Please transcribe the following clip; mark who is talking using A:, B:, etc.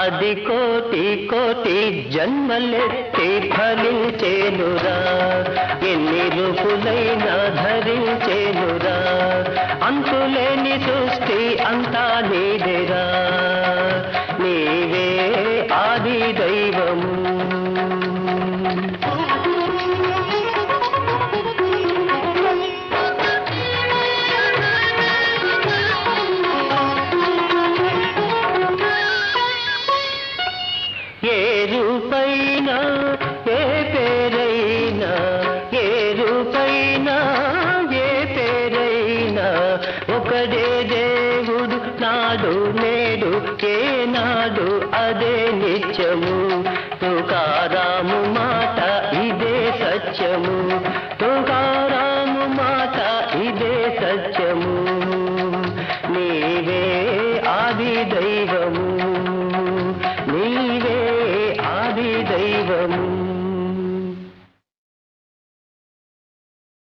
A: అది కోటి కోటి జన్మలెత్తి ఫలించేనురా ఎన్ని రూపులైనా ధరించేనురా అంతులేని సృష్టి అంతా నీదేరా నీవే ఆది దైవము ఏ రూపైనా ఏ పేరైనా ఏ రూపైనా ఏ పేరైనా ఒకడే దేవుడు నాడు నేడు ఏనాడు అదే నిత్యము తుకారాము మాట ఇదే సత్యము తుకారాము మాట ఇదే సత్యము నీవే ఆది దైవము